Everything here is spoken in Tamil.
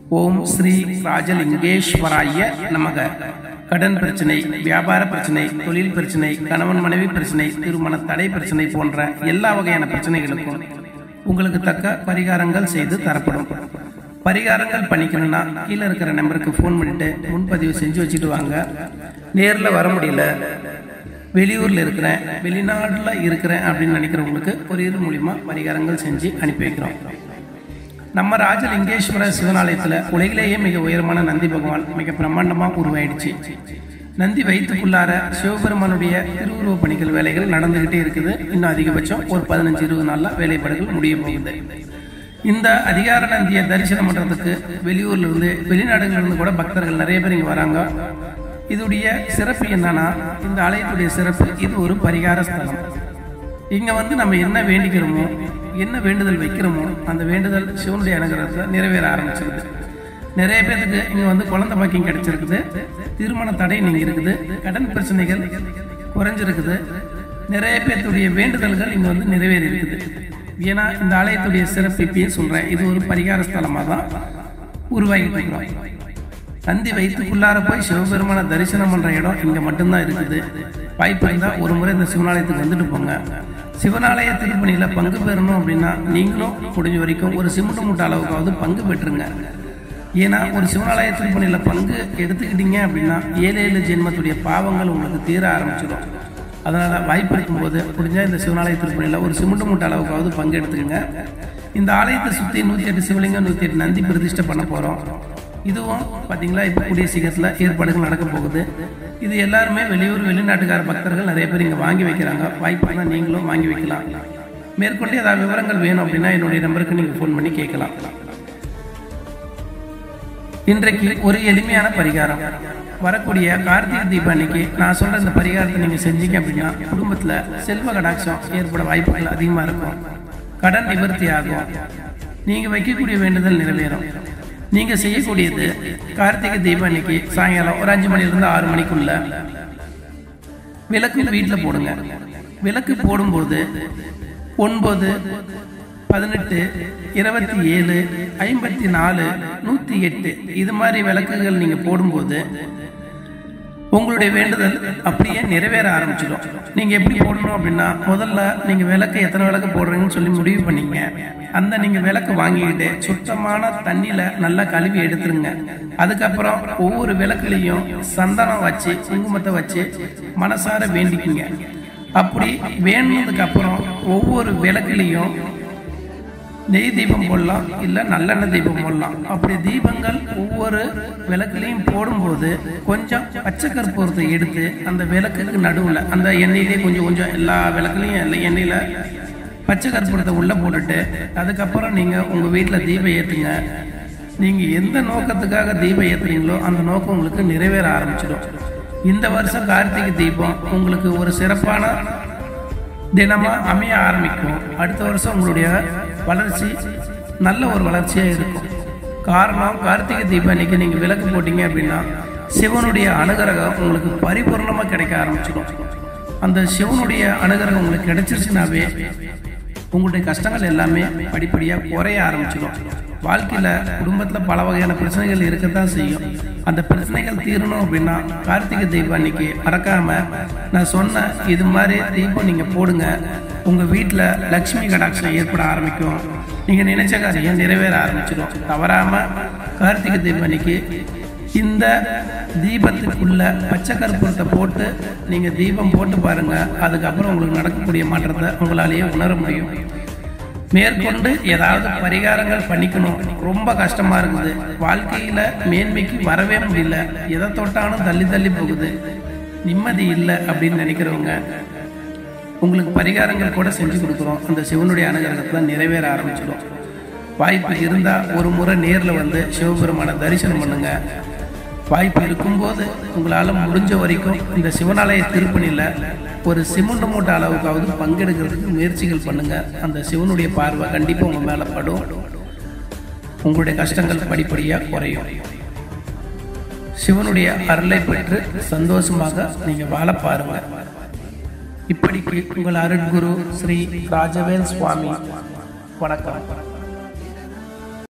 ஓம் ஸ்ரீ ராஜலிங்கேஸ்வராய நமக கடன் பிரச்சனை வியாபார பிரச்சனை தொழில் பிரச்சனை கணவன் மனைவி பிரச்சனை திருமண தடை பிரச்சனை போன்ற எல்லா வகையான பிரச்சனைகளுக்கும் உங்களுக்கு தக்க பரிகாரங்கள் செய்து தரப்படும் பரிகாரங்கள் பண்ணிக்கணும்னா கீழே இருக்கிற நம்பருக்கு ஃபோன் பண்ணிட்டு முன்பதிவு செஞ்சு வச்சுட்டு வாங்க நேரில் வர முடியல வெளியூரில் இருக்கிறேன் வெளிநாட்டில் இருக்கிறேன் அப்படின்னு நினைக்கிறவங்களுக்கு கொரியர் மூலிமா பரிகாரங்கள் செஞ்சு அனுப்பி வைக்கிறோம் நம்ம ராஜலிங்கேஸ்வர சிவனாலயத்தில் உலகிலேயே மிக உயரமான நந்தி பகவான் மிக பிரம்மாண்டமாக உருவாயிடுச்சு நந்தி வயிற்றுக்குள்ளார சிவபெருமானுடைய திருவுருவ பணிகள் வேலைகள் நடந்துகிட்டே இருக்குது இன்னும் அதிகபட்சம் ஒரு பதினஞ்சு இருபது நாள்ல வேலைப்பாடுகள் முடிய போகுது இந்த அதிகார நந்தியை தரிசனம் பண்றதுக்கு வெளியூர்ல இருந்து வெளிநாடுகள்ல இருந்து கூட பக்தர்கள் நிறைய பேர் இங்க வராங்க இதுடைய சிறப்பு என்னன்னா இந்த ஆலயத்துடைய சிறப்பு இது ஒரு பரிகார ஸ்தலம் இங்க வந்து நம்ம என்ன வேண்டிக்கிறோமோ என்ன வேண்டுதல் வைக்கிறோமோ அந்த வேண்டுதல் சிவனுடைய அனுகிரகத்தில் நிறைவேற ஆரம்பிச்சிருது நிறைய பேருக்கு இங்க வந்து குழந்தை பாக்கியம் கிடைச்சிருக்குது திருமண தடை நீங்க இருக்குது கடன் பிரச்சனைகள் குறைஞ்சிருக்குது நிறைய பேர்த்துடைய வேண்டுதல்கள் இங்க வந்து நிறைவேறி இருக்குது ஏன்னா இந்த ஆலயத்துடைய சிறப்பு இப்பயும் சொல்றேன் இது ஒரு பரிகார ஸ்தலமா தான் உருவாகிட்டு இருக்கிறோம் நந்தி வயிற்றுக்குள்ளார போய் சிவபெருமான தரிசனம் பண்ற இடம் இங்க மட்டும்தான் இருக்குது வாய்ப்பு இருந்தா ஒரு முறை இந்த சிவனாலயத்துக்கு வந்துட்டு போங்க சிவனாலய திருப்பணியில பங்கு பெறணும் அப்படின்னா நீங்களும் முடிஞ்ச வரைக்கும் ஒரு சிமெண்ட் மூட்டை அளவுக்காவது பங்கு பெற்றுங்க ஏன்னா ஒரு சிவனாலய திருப்பணியில பங்கு எடுத்துக்கிட்டீங்க அப்படின்னா ஏழு ஏழு ஜென்மத்துடைய பாவங்கள் உங்களுக்கு தீர ஆரம்பிச்சிடும் அதனால வாய்ப்பு இருக்கும்போது முடிஞ்சா இந்த சிவனாலய திருப்பணியில ஒரு சிமெண்ட் மூட்டை அளவுக்காவது பங்கு எடுத்துக்கங்க இந்த ஆலயத்தை சுற்றி நூற்றி எட்டு சிவலிங்கம் நூற்றி எட்டு நந்தி பிரதிஷ்டை பண்ண போகிறோம் இதுவும் பார்த்தீங்களா இப்போ கூடிய சீக்கிரத்தில் ஏற்பாடுகள் நடக்க போகுது இது எல்லாருமே வெளியூர் வெளிநாட்டுக்கார பக்தர்கள் நிறைய பேர் இங்கே வாங்கி வைக்கிறாங்க வாய்ப்பு தான் நீங்களும் வாங்கி வைக்கலாம் மேற்கொண்டு ஏதாவது விவரங்கள் வேணும் அப்படின்னா என்னுடைய நம்பருக்கு நீங்கள் ஃபோன் பண்ணி கேட்கலாம் இன்றைக்கு ஒரு எளிமையான பரிகாரம் வரக்கூடிய கார்த்திகை தீபம் அன்னைக்கு நான் சொல்ற இந்த பரிகாரத்தை நீங்க செஞ்சீங்க அப்படின்னா குடும்பத்துல செல்வ கடாட்சம் ஏற்பட வாய்ப்புகள் அதிகமா இருக்கும் கடன் நிவர்த்தி ஆகும் நீங்க வைக்கக்கூடிய வேண்டுதல் நிறைவேறும் நீங்க செய்யக்கூடியது கார்த்திகை தீபம் அன்னைக்கு சாயங்காலம் ஒரு அஞ்சு மணில இருந்து ஆறு மணிக்குள்ள விளக்கு வீட்டில் போடுங்க விளக்கு போடும்போது ஒன்பது பதினெட்டு இருபத்தி ஏழு ஐம்பத்தி நாலு நூற்றி எட்டு இது மாதிரி விளக்குகள் நீங்கள் போடும்போது உங்களுடைய வேண்டுதல் அப்படியே நிறைவேற ஆரம்பிச்சிடும் நீங்க எப்படி போடணும் அப்படின்னா முதல்ல நீங்க விளக்கு எத்தனை விளக்கு போடுறீங்கன்னு சொல்லி முடிவு பண்ணீங்க அந்த நீங்க விளக்கு வாங்கிக்கிட்டு சுத்தமான தண்ணியில நல்லா கழுவி எடுத்துருங்க அதுக்கப்புறம் ஒவ்வொரு விளக்குலையும் சந்தனம் வச்சு குங்குமத்தை வச்சு மனசார வேண்டிக்குங்க அப்படி வேணுனதுக்கு அப்புறம் ஒவ்வொரு விளக்குலையும் நெய் தீபம் போடலாம் இல்லை நல்லெண்ணெய் தீபம் போடலாம் அப்படி தீபங்கள் ஒவ்வொரு விளக்குலையும் போடும்போது கொஞ்சம் பச்சை கற்பூரத்தை எடுத்து அந்த விளக்குக்கு நடுவில் அந்த எண்ணெயிலே கொஞ்சம் கொஞ்சம் எல்லா விளக்குலையும் எல்லா எண்ணெயில் பச்சை கற்பூரத்தை உள்ளே போட்டுட்டு அதுக்கப்புறம் நீங்கள் உங்கள் வீட்டில் தீபம் ஏற்றுங்க நீங்கள் எந்த நோக்கத்துக்காக தீபம் ஏற்றுறீங்களோ அந்த நோக்கம் உங்களுக்கு நிறைவேற ஆரம்பிச்சிடும் இந்த வருஷம் கார்த்திகை தீபம் உங்களுக்கு ஒரு சிறப்பான தினமா அமைய ஆரம்பிக்கும் அடுத்த வருஷம் உங்களுடைய வளர்ச்சி நல்ல ஒரு வளர்ச்சியாக இருக்கும் காரணம் கார்த்திகை தீபம் அன்னைக்கு நீங்கள் விளக்கு போட்டீங்க அப்படின்னா சிவனுடைய அனுகிரகம் உங்களுக்கு பரிபூர்ணமாக கிடைக்க ஆரம்பிச்சிடும் அந்த சிவனுடைய அனுகிரகம் உங்களுக்கு கிடைச்சிருச்சுனாவே உங்களுடைய கஷ்டங்கள் எல்லாமே படிப்படியாக குறைய ஆரம்பிச்சிடும் வாழ்க்கையில் குடும்பத்தில் பல வகையான பிரச்சனைகள் இருக்கத்தான் செய்யும் அந்த பிரச்சனைகள் தீரணும் அப்படின்னா கார்த்திகை தீபம் அன்னைக்கு மறக்காம நான் சொன்ன இது மாதிரி தீபம் நீங்கள் போடுங்க உங்கள் வீட்டில் லக்ஷ்மி கடாட்சம் ஏற்பட ஆரம்பிக்கும் நீங்கள் நினைச்ச காரியம் நிறைவேற ஆரம்பிச்சிடும் தவறாமல் கார்த்திகை தீபம் அன்னைக்கு இந்த தீபத்துக்குள்ள பச்சை கற்பூரத்தை போட்டு நீங்க தீபம் போட்டு பாருங்க அதுக்கப்புறம் உங்களுக்கு நடக்கக்கூடிய மாற்றத்தை உங்களாலேயே உணர முடியும் மேற்கொண்டு ஏதாவது பரிகாரங்கள் பண்ணிக்கணும் ரொம்ப கஷ்டமா இருக்குது வாழ்க்கையில மேன்மைக்கு வரவே முடியல எதை தொட்டாலும் தள்ளி தள்ளி போகுது நிம்மதி இல்லை அப்படின்னு நினைக்கிறவங்க உங்களுக்கு பரிகாரங்கள் கூட செஞ்சு கொடுக்குறோம் அந்த சிவனுடைய அனுகிரகத்தில் நிறைவேற ஆரம்பிச்சிடும் வாய்ப்பு இருந்தால் ஒரு முறை நேரில் வந்து சிவபெருமானை தரிசனம் பண்ணுங்க வாய்ப்பு இருக்கும்போது உங்களால் முடிஞ்ச வரைக்கும் இந்த சிவனாலய திருப்பணியில் ஒரு சிமெண்ட் மூட்டை அளவுக்காவது பங்கெடுக்கிறதுக்கு முயற்சிகள் பண்ணுங்க அந்த சிவனுடைய பார்வை கண்டிப்பாக உங்கள் மேலே படும் உங்களுடைய கஷ்டங்கள் படிப்படியாக குறையும் சிவனுடைய அருளை பெற்று சந்தோஷமாக நீங்கள் வாழ பாருங்க இப்படிக்கு உங்கள் அருட்குரு ஸ்ரீ ராஜவேல் சுவாமி வணக்கம்